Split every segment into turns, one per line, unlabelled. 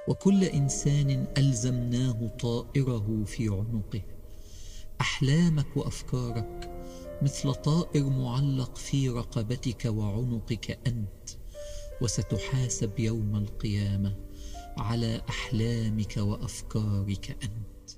وكل انسان الزمناه طائره في عنقه احلامك وافكارك مثل طائر معلق في رقبتك وعنقك انت وستحاسب يوم القيامه على احلامك وافكارك انت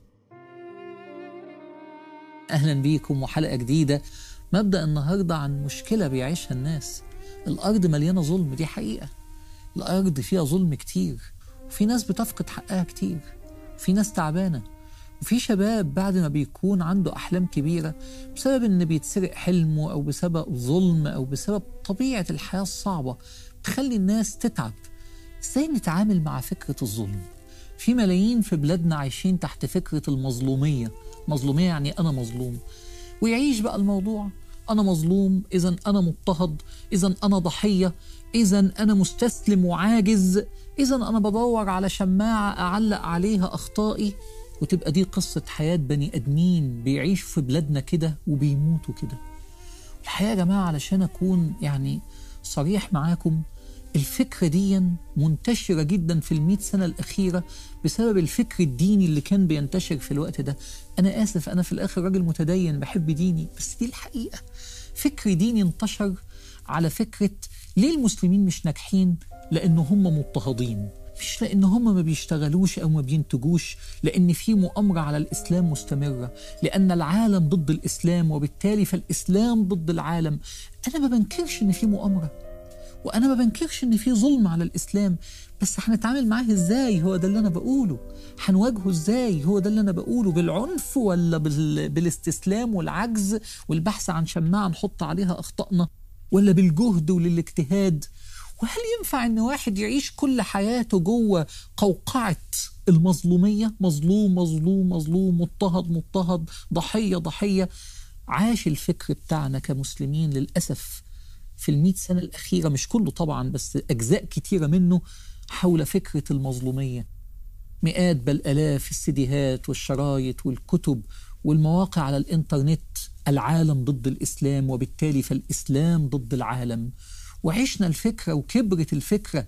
اهلا بيكم وحلقه جديده مبدا النهارده عن مشكله بيعيشها الناس الارض مليانه ظلم دي حقيقه الارض فيها ظلم كتير وفي ناس بتفقد حقها كتير وفي ناس تعبانه وفي شباب بعد ما بيكون عنده احلام كبيره بسبب ان بيتسرق حلمه او بسبب ظلم او بسبب طبيعه الحياه الصعبه تخلي الناس تتعب ازاي نتعامل مع فكره الظلم في ملايين في بلادنا عايشين تحت فكره المظلوميه مظلوميه يعني انا مظلوم ويعيش بقى الموضوع انا مظلوم اذا انا مضطهد اذا انا ضحيه اذا انا مستسلم وعاجز اذا انا بدور على شماعه اعلق عليها اخطائي وتبقى دي قصه حياه بني ادمين بيعيشوا في بلادنا كده وبيموتوا كده الحقيقه يا جماعه علشان اكون يعني صريح معاكم الفكرة دي منتشرة جدا في المئة سنة الأخيرة بسبب الفكر الديني اللي كان بينتشر في الوقت ده أنا آسف أنا في الآخر راجل متدين بحب ديني بس دي الحقيقة فكر ديني انتشر على فكرة ليه المسلمين مش ناجحين لأن هم مضطهدين مش لأن هم ما بيشتغلوش أو ما بينتجوش لأن في مؤامرة على الإسلام مستمرة لأن العالم ضد الإسلام وبالتالي فالإسلام ضد العالم أنا ما بنكرش إن في مؤامرة وانا ما بنكرش ان في ظلم على الاسلام بس هنتعامل معاه ازاي هو ده اللي انا بقوله هنواجهه ازاي هو ده اللي انا بقوله بالعنف ولا بال... بالاستسلام والعجز والبحث عن شماعه نحط عليها اخطائنا ولا بالجهد وللاجتهاد وهل ينفع ان واحد يعيش كل حياته جوه قوقعه المظلوميه مظلوم مظلوم مظلوم مضطهد مضطهد ضحيه ضحيه عاش الفكر بتاعنا كمسلمين للاسف في المئة سنة الأخيرة مش كله طبعا بس أجزاء كتيرة منه حول فكرة المظلومية مئات بل آلاف السيديهات والشرايط والكتب والمواقع على الإنترنت العالم ضد الإسلام وبالتالي فالإسلام ضد العالم وعشنا الفكرة وكبرت الفكرة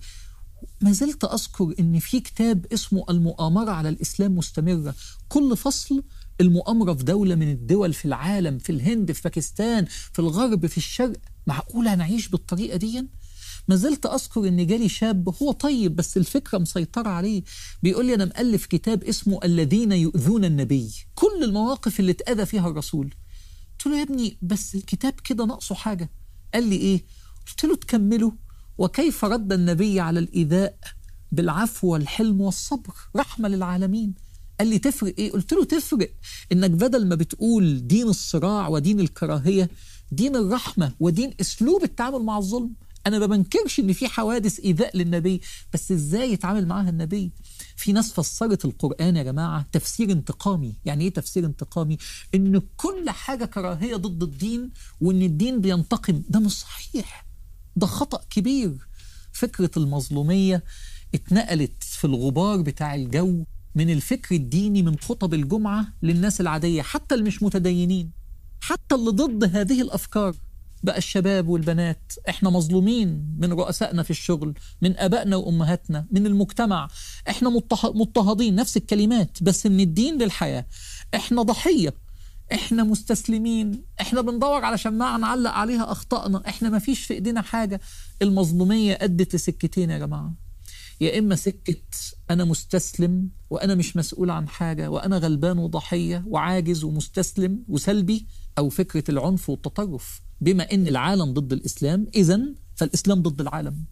ما زلت أذكر إن في كتاب اسمه المؤامرة على الإسلام مستمرة كل فصل المؤامرة في دولة من الدول في العالم في الهند في باكستان في الغرب في الشرق معقولة نعيش بالطريقة دي؟ ما زلت أذكر إن جالي شاب هو طيب بس الفكرة مسيطرة عليه بيقول لي أنا مؤلف كتاب اسمه الذين يؤذون النبي كل المواقف اللي اتأذى فيها الرسول قلت له يا ابني بس الكتاب كده ناقصه حاجة قال لي إيه؟ قلت له تكمله وكيف رد النبي على الإيذاء بالعفو والحلم والصبر رحمة للعالمين قال لي تفرق ايه قلت له تفرق انك بدل ما بتقول دين الصراع ودين الكراهيه دين الرحمه ودين اسلوب التعامل مع الظلم انا ما بنكرش ان في حوادث ايذاء للنبي بس ازاي يتعامل معاها النبي في ناس فسرت القران يا جماعه تفسير انتقامي يعني ايه تفسير انتقامي ان كل حاجه كراهيه ضد الدين وان الدين بينتقم ده مش صحيح ده خطا كبير فكره المظلوميه اتنقلت في الغبار بتاع الجو من الفكر الديني من خطب الجمعة للناس العادية حتى اللي مش متدينين حتى اللي ضد هذه الأفكار بقى الشباب والبنات احنا مظلومين من رؤسائنا في الشغل من ابائنا وامهاتنا من المجتمع احنا مضطهدين نفس الكلمات بس من الدين للحياه احنا ضحيه احنا مستسلمين احنا بندور على شماعه نعلق عليها اخطائنا احنا ما فيش في ايدينا حاجه المظلوميه ادت لسكتين يا جماعه يا اما سكه انا مستسلم وانا مش مسؤول عن حاجه وانا غلبان وضحيه وعاجز ومستسلم وسلبي او فكره العنف والتطرف بما ان العالم ضد الاسلام اذا فالاسلام ضد العالم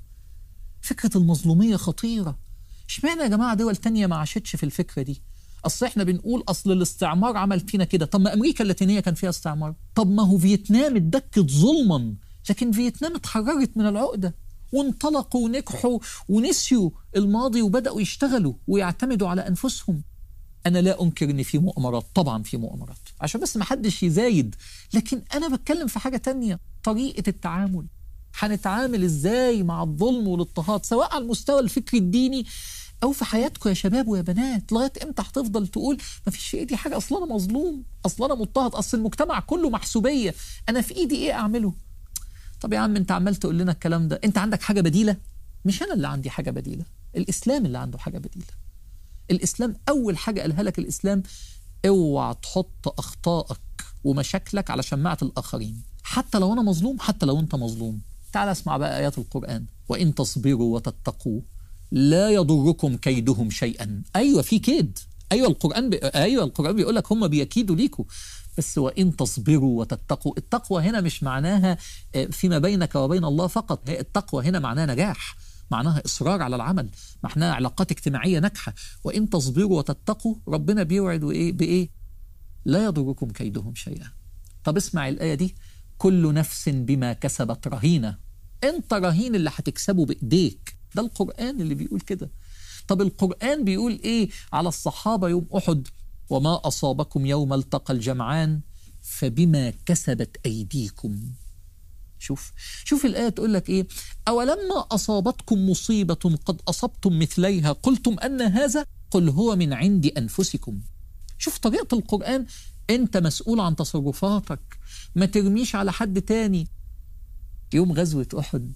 فكره المظلوميه خطيره اشمعنى يا جماعه دول تانية ما عاشتش في الفكره دي اصل احنا بنقول اصل الاستعمار عمل فينا كده طب ما امريكا اللاتينيه كان فيها استعمار طب ما هو فيتنام اتدكت ظلما لكن فيتنام اتحررت من العقده وانطلقوا ونجحوا ونسيوا الماضي وبدأوا يشتغلوا ويعتمدوا على أنفسهم أنا لا أنكر إن في مؤامرات طبعا في مؤامرات عشان بس ما حدش يزايد لكن أنا بتكلم في حاجة تانية طريقة التعامل هنتعامل إزاي مع الظلم والاضطهاد سواء على المستوى الفكري الديني أو في حياتكم يا شباب ويا بنات لغاية إمتى هتفضل تقول ما فيش في إيدي حاجة أصل أنا مظلوم أصل أنا مضطهد أصل المجتمع كله محسوبية أنا في إيدي إيه أعمله طب يا عم انت عمال تقول لنا الكلام ده انت عندك حاجه بديله مش انا اللي عندي حاجه بديله الإسلام اللي عنده حاجة بديلة الإسلام أول حاجة قالها لك الإسلام اوعى تحط أخطائك ومشاكلك على شماعة الآخرين حتى لو أنا مظلوم حتى لو أنت مظلوم تعال اسمع بقى آيات القرآن وإن تصبروا وتتقوا لا يضركم كيدهم شيئا أيوة في كيد أيوة القرآن بي... أيوة القرآن بيقول لك هم بيكيدوا ليكوا بس وإن تصبروا وتتقوا التقوى هنا مش معناها فيما بينك وبين الله فقط هي التقوى هنا معناها نجاح معناها إصرار على العمل معناها علاقات اجتماعية ناجحة وإن تصبروا وتتقوا ربنا بيوعد إيه بإيه لا يضركم كيدهم شيئا طب اسمع الآية دي كل نفس بما كسبت رهينة انت رهين اللي هتكسبه بإيديك ده القرآن اللي بيقول كده طب القرآن بيقول إيه على الصحابة يوم أحد وما أصابكم يوم التقى الجمعان فبما كسبت أيديكم شوف شوف الآية تقول لك إيه أولما أصابتكم مصيبة قد أصبتم مثليها قلتم أن هذا قل هو من عند أنفسكم شوف طريقة القرآن أنت مسؤول عن تصرفاتك ما ترميش على حد تاني يوم غزوة أحد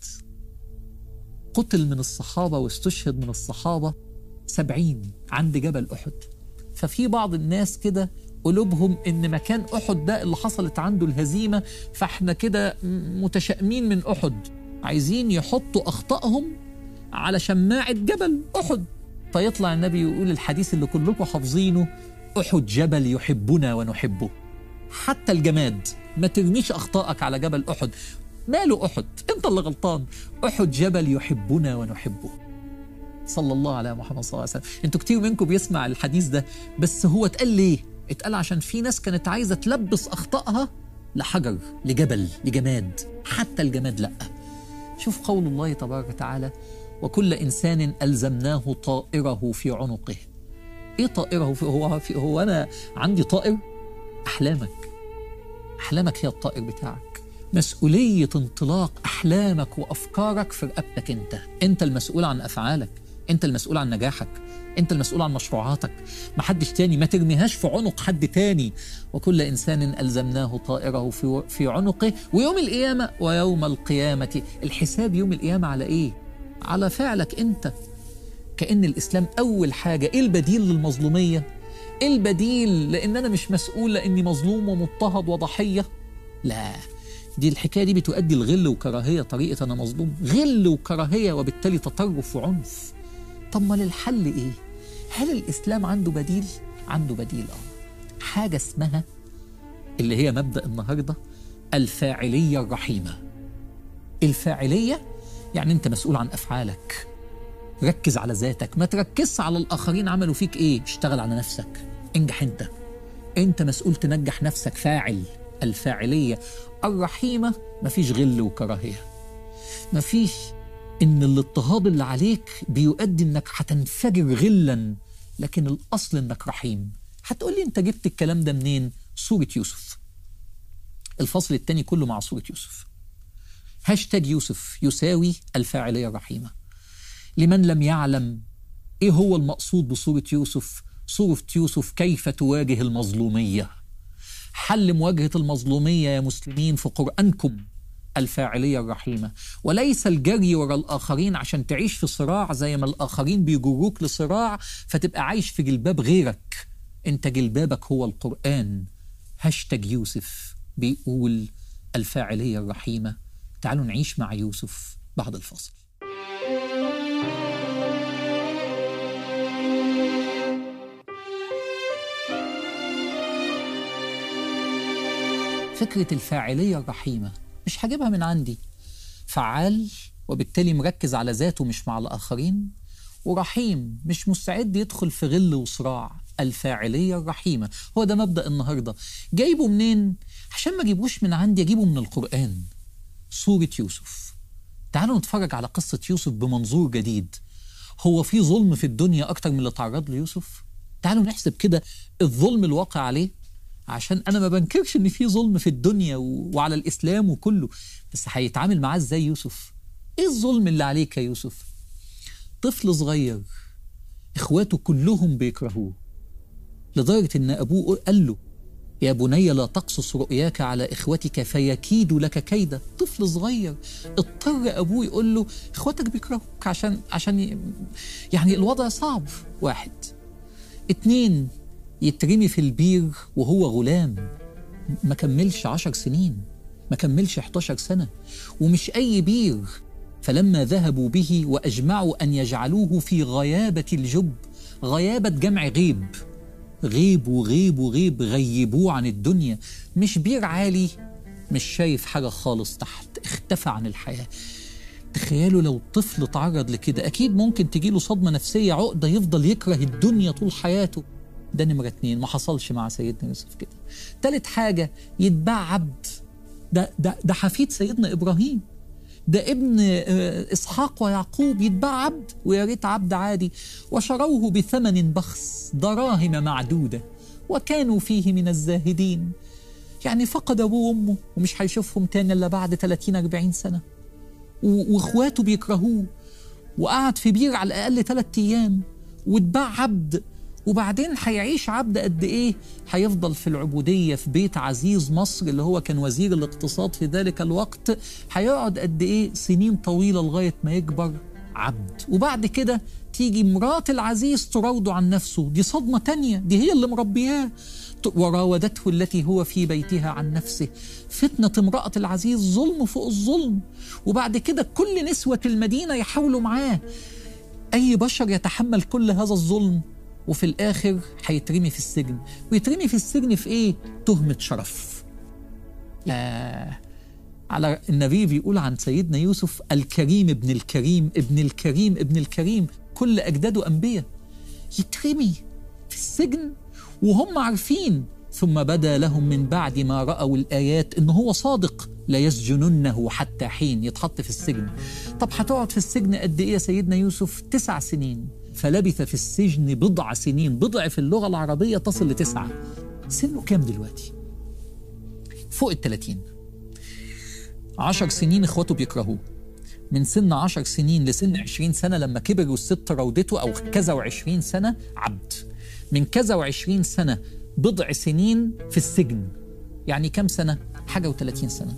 قتل من الصحابة واستشهد من الصحابة سبعين عند جبل أحد ففي بعض الناس كده قلوبهم ان مكان احد ده اللي حصلت عنده الهزيمه فاحنا كده متشائمين من احد عايزين يحطوا اخطائهم على شماعه جبل احد فيطلع النبي يقول الحديث اللي كلكم حافظينه احد جبل يحبنا ونحبه حتى الجماد ما ترميش اخطائك على جبل احد ماله احد انت اللي غلطان احد جبل يحبنا ونحبه صلى الله على محمد صلى الله عليه وسلم انتوا كتير منكم بيسمع الحديث ده بس هو اتقال ليه اتقال عشان في ناس كانت عايزة تلبس أخطائها لحجر لجبل لجماد حتى الجماد لأ شوف قول الله تبارك وتعالى وكل إنسان ألزمناه طائره في عنقه إيه طائره في هو, في هو أنا عندي طائر أحلامك أحلامك هي الطائر بتاعك مسؤولية انطلاق أحلامك وأفكارك في رقبتك أنت أنت المسؤول عن أفعالك أنت المسؤول عن نجاحك انت المسؤول عن مشروعاتك ما حدش تاني ما ترميهاش في عنق حد تاني وكل انسان الزمناه طائره في في عنقه ويوم القيامه ويوم القيامه الحساب يوم القيامه على ايه على فعلك انت كان الاسلام اول حاجه ايه البديل للمظلوميه ايه البديل لان انا مش مسؤول لاني مظلوم ومضطهد وضحيه لا دي الحكايه دي بتؤدي لغل وكراهيه طريقه انا مظلوم غل وكراهيه وبالتالي تطرف وعنف طب ما للحل ايه هل الاسلام عنده بديل عنده بديل اه حاجه اسمها اللي هي مبدا النهارده الفاعليه الرحيمه الفاعليه يعني انت مسؤول عن افعالك ركز على ذاتك ما تركزش على الاخرين عملوا فيك ايه اشتغل على نفسك انجح انت انت مسؤول تنجح نفسك فاعل الفاعليه الرحيمه مفيش غل وكراهيه مفيش ان الاضطهاد اللي عليك بيؤدي انك هتنفجر غلا لكن الاصل انك رحيم هتقول لي انت جبت الكلام ده منين سوره يوسف الفصل الثاني كله مع سوره يوسف هاشتاج يوسف يساوي الفاعليه الرحيمه لمن لم يعلم ايه هو المقصود بسوره يوسف سوره يوسف كيف تواجه المظلوميه حل مواجهه المظلوميه يا مسلمين في قرانكم الفاعلية الرحيمة وليس الجري ورا الآخرين عشان تعيش في صراع زي ما الآخرين بيجروك لصراع فتبقى عايش في جلباب غيرك انت جلبابك هو القرآن هاشتاج يوسف بيقول الفاعلية الرحيمة تعالوا نعيش مع يوسف بعد الفصل فكرة الفاعلية الرحيمة مش هجيبها من عندي فعال وبالتالي مركز على ذاته مش مع الآخرين ورحيم مش مستعد يدخل في غل وصراع الفاعلية الرحيمة هو ده مبدأ النهاردة جايبه منين؟ عشان ما اجيبوش من عندي اجيبه من القرآن سورة يوسف تعالوا نتفرج على قصة يوسف بمنظور جديد هو في ظلم في الدنيا أكتر من اللي تعرض له يوسف؟ تعالوا نحسب كده الظلم الواقع عليه عشان انا ما بنكرش ان في ظلم في الدنيا و... وعلى الاسلام وكله بس هيتعامل معاه ازاي يوسف ايه الظلم اللي عليك يا يوسف طفل صغير اخواته كلهم بيكرهوه لدرجه ان ابوه قال له يا بني لا تقصص رؤياك على إخوتك فيكيدوا لك كيدا طفل صغير اضطر أبوه يقول له إخواتك بيكرهوك عشان عشان ي- يعني الوضع صعب واحد اتنين يترمي في البير وهو غلام ما كملش عشر سنين ما كملش 11 سنة ومش أي بير فلما ذهبوا به وأجمعوا أن يجعلوه في غيابة الجب غيابة جمع غيب غيب وغيب وغيب غيبوه عن الدنيا مش بير عالي مش شايف حاجة خالص تحت اختفى عن الحياة تخيلوا لو طفل تعرض لكده أكيد ممكن تجيله صدمة نفسية عقدة يفضل يكره الدنيا طول حياته ده نمرة اتنين ما حصلش مع سيدنا يوسف كده تالت حاجة يتباع عبد ده, ده, ده حفيد سيدنا إبراهيم ده ابن آه، إسحاق ويعقوب يتباع عبد ويا ريت عبد عادي وشروه بثمن بخس دراهم معدودة وكانوا فيه من الزاهدين يعني فقد أبوه وأمه ومش هيشوفهم تاني إلا بعد 30 40 سنة و- واخواته بيكرهوه وقعد في بير على الاقل ثلاث ايام واتباع عبد وبعدين هيعيش عبد قد ايه هيفضل في العبوديه في بيت عزيز مصر اللي هو كان وزير الاقتصاد في ذلك الوقت هيقعد قد ايه سنين طويله لغايه ما يكبر عبد وبعد كده تيجي مرات العزيز تراوده عن نفسه دي صدمه تانية دي هي اللي مربياه وراودته التي هو في بيتها عن نفسه فتنة امرأة العزيز ظلم فوق الظلم وبعد كده كل نسوة المدينة يحاولوا معاه أي بشر يتحمل كل هذا الظلم وفي الآخر هيترمي في السجن ويترمي في السجن في إيه؟ تهمة شرف آه على النبي بيقول عن سيدنا يوسف الكريم ابن الكريم ابن الكريم ابن الكريم كل أجداده أنبياء يترمي في السجن وهم عارفين ثم بدا لهم من بعد ما رأوا الآيات إن هو صادق لا يسجننه حتى حين يتحط في السجن طب هتقعد في السجن قد إيه يا سيدنا يوسف تسع سنين فلبث في السجن بضع سنين بضع في اللغة العربية تصل لتسعة سنه كام دلوقتي فوق الثلاثين عشر سنين إخواته بيكرهوه من سن عشر سنين لسن عشرين سنة لما كبر والست راودته أو كذا وعشرين سنة عبد من كذا وعشرين سنة بضع سنين في السجن يعني كم سنة؟ حاجة وثلاثين سنة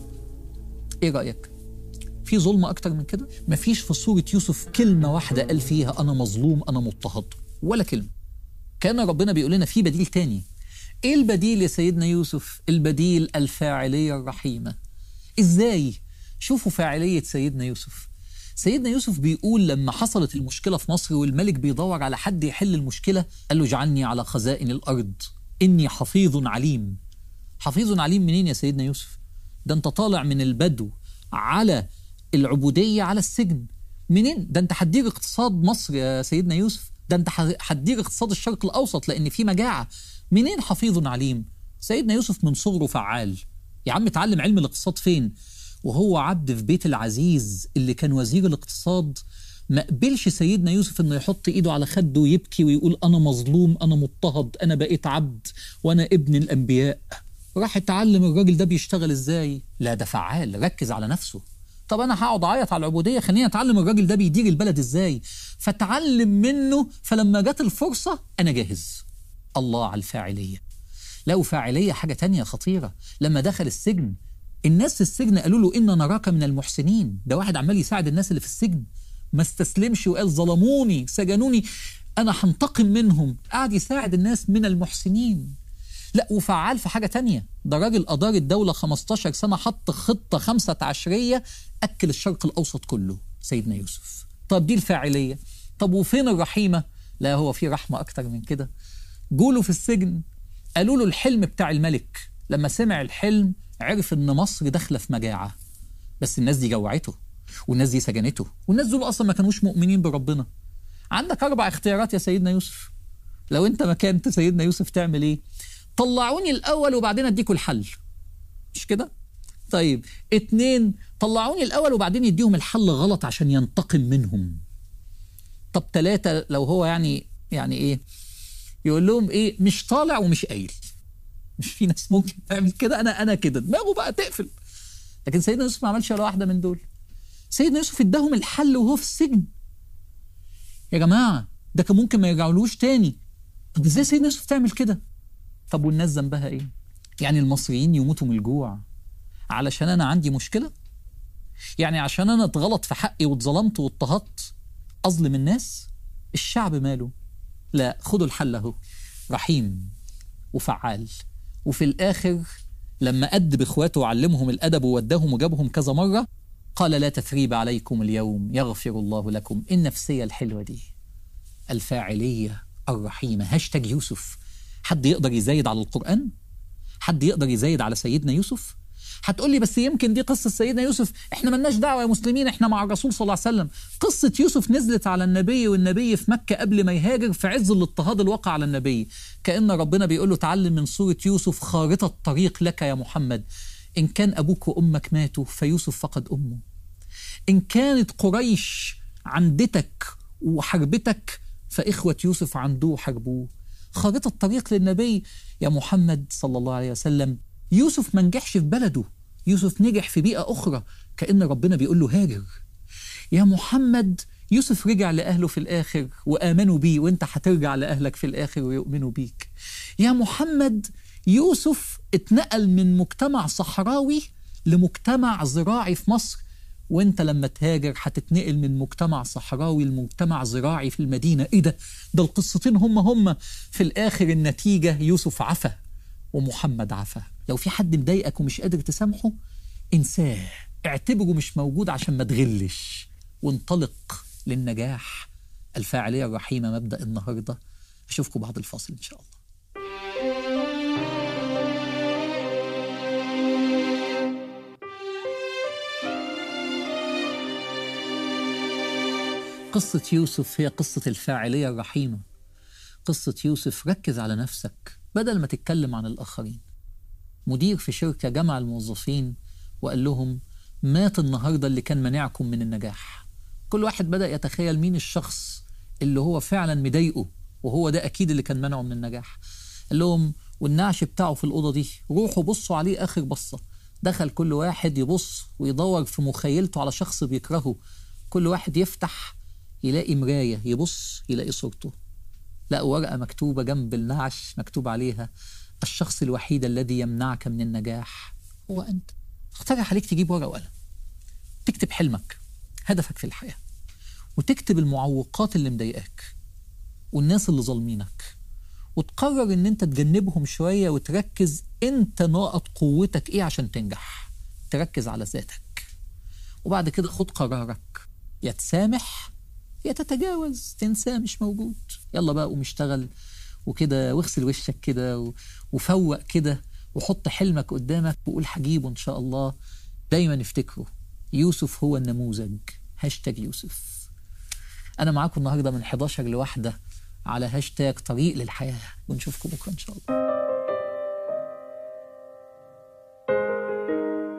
إيه رأيك؟ في ظلم أكتر من كده؟ مفيش في سورة يوسف كلمة واحدة قال فيها أنا مظلوم أنا مضطهد ولا كلمة كان ربنا بيقول لنا في بديل تاني إيه البديل يا سيدنا يوسف؟ البديل الفاعلية الرحيمة إزاي؟ شوفوا فاعلية سيدنا يوسف سيدنا يوسف بيقول لما حصلت المشكلة في مصر والملك بيدور على حد يحل المشكلة قال له اجعلني على خزائن الأرض إني حفيظ عليم حفيظ عليم منين يا سيدنا يوسف ده أنت طالع من البدو على العبودية على السجن منين ده أنت هتدير اقتصاد مصر يا سيدنا يوسف ده أنت هتدير اقتصاد الشرق الأوسط لأن في مجاعة منين حفيظ عليم سيدنا يوسف من صغره فعال يا عم اتعلم علم الاقتصاد فين وهو عبد في بيت العزيز اللي كان وزير الاقتصاد ما قبلش سيدنا يوسف انه يحط ايده على خده ويبكي ويقول انا مظلوم انا مضطهد انا بقيت عبد وانا ابن الانبياء راح اتعلم الراجل ده بيشتغل ازاي لا ده فعال ركز على نفسه طب انا هقعد اعيط على العبوديه خليني اتعلم الراجل ده بيدير البلد ازاي فتعلم منه فلما جت الفرصه انا جاهز الله على الفاعليه لا وفاعليه حاجه تانية خطيره لما دخل السجن الناس في السجن قالوا له إن نراك من المحسنين ده واحد عمال يساعد الناس اللي في السجن ما استسلمش وقال ظلموني سجنوني أنا هنتقم منهم قعد يساعد الناس من المحسنين لا وفعال في حاجة تانية ده راجل أدار الدولة 15 سنة حط خطة خمسة عشرية أكل الشرق الأوسط كله سيدنا يوسف طب دي الفاعلية طب وفين الرحيمة لا هو في رحمة أكتر من كده جوله في السجن قالوا له الحلم بتاع الملك لما سمع الحلم عرف ان مصر داخله في مجاعه بس الناس دي جوعته والناس دي سجنته والناس دول اصلا ما كانوش مؤمنين بربنا عندك اربع اختيارات يا سيدنا يوسف لو انت مكان سيدنا يوسف تعمل ايه طلعوني الاول وبعدين اديكوا الحل مش كده طيب اتنين طلعوني الاول وبعدين يديهم الحل غلط عشان ينتقم منهم طب ثلاثة لو هو يعني يعني ايه يقول لهم ايه مش طالع ومش قايل مش في ناس ممكن تعمل كده انا انا كده دماغه بقى تقفل لكن سيدنا يوسف ما عملش ولا واحده من دول سيدنا يوسف اداهم الحل وهو في السجن يا جماعه ده كان ممكن ما يرجعولوش تاني طب ازاي سيدنا يوسف تعمل كده طب والناس ذنبها ايه يعني المصريين يموتوا من الجوع علشان أنا عندي مشكلة يعني عشان أنا اتغلط في حقي واتظلمت واضطهدت أظلم الناس الشعب ماله لا خدوا الحل أهو رحيم وفعال وفي الآخر لما أدب إخواته وعلمهم الأدب ووداهم وجابهم كذا مرة قال لا تثريب عليكم اليوم يغفر الله لكم النفسية الحلوة دي الفاعلية الرحيمة هاشتاج يوسف حد يقدر يزايد على القرآن حد يقدر يزايد على سيدنا يوسف هتقول لي بس يمكن دي قصة سيدنا يوسف احنا ملناش دعوة يا مسلمين احنا مع الرسول صلى الله عليه وسلم قصة يوسف نزلت على النبي والنبي في مكة قبل ما يهاجر في عز الاضطهاد الواقع على النبي كأن ربنا بيقول له تعلم من سورة يوسف خارطة طريق لك يا محمد إن كان أبوك وأمك ماتوا فيوسف فقد أمه إن كانت قريش عندتك وحربتك فإخوة يوسف عنده حربوه خارطة طريق للنبي يا محمد صلى الله عليه وسلم يوسف ما نجحش في بلده يوسف نجح في بيئة أخرى كأن ربنا بيقول له هاجر يا محمد يوسف رجع لأهله في الآخر وآمنوا بيه وانت هترجع لأهلك في الآخر ويؤمنوا بيك يا محمد يوسف اتنقل من مجتمع صحراوي لمجتمع زراعي في مصر وانت لما تهاجر هتتنقل من مجتمع صحراوي لمجتمع زراعي في المدينة ايه ده ده القصتين هم هم في الاخر النتيجة يوسف عفا ومحمد عفا لو في حد مضايقك ومش قادر تسامحه انساه اعتبره مش موجود عشان ما تغلش وانطلق للنجاح الفاعلية الرحيمة مبدأ النهاردة أشوفكم بعد الفاصل إن شاء الله قصة يوسف هي قصة الفاعلية الرحيمة قصة يوسف ركز على نفسك بدل ما تتكلم عن الآخرين مدير في شركة جمع الموظفين وقال لهم مات النهاردة اللي كان منعكم من النجاح كل واحد بدأ يتخيل مين الشخص اللي هو فعلا مضايقه وهو ده أكيد اللي كان منعه من النجاح قال لهم والنعش بتاعه في الأوضة دي روحوا بصوا عليه آخر بصة دخل كل واحد يبص ويدور في مخيلته على شخص بيكرهه كل واحد يفتح يلاقي مراية يبص يلاقي صورته لقى ورقة مكتوبة جنب النعش مكتوب عليها الشخص الوحيد الذي يمنعك من النجاح هو أنت اقترح عليك تجيب ورقة وقلم تكتب حلمك هدفك في الحياة وتكتب المعوقات اللي مضايقاك والناس اللي ظالمينك وتقرر ان انت تجنبهم شوية وتركز انت نقط قوتك ايه عشان تنجح تركز على ذاتك وبعد كده خد قرارك يا تسامح يا تتجاوز تنساه مش موجود يلا بقى قوم اشتغل وكده واغسل وشك كده و- وفوق كده وحط حلمك قدامك وقول هجيبه ان شاء الله دايما افتكره يوسف هو النموذج هاشتاج يوسف انا معاكم النهارده من 11 لواحدة على هاشتاج طريق للحياة ونشوفكم بكره ان شاء الله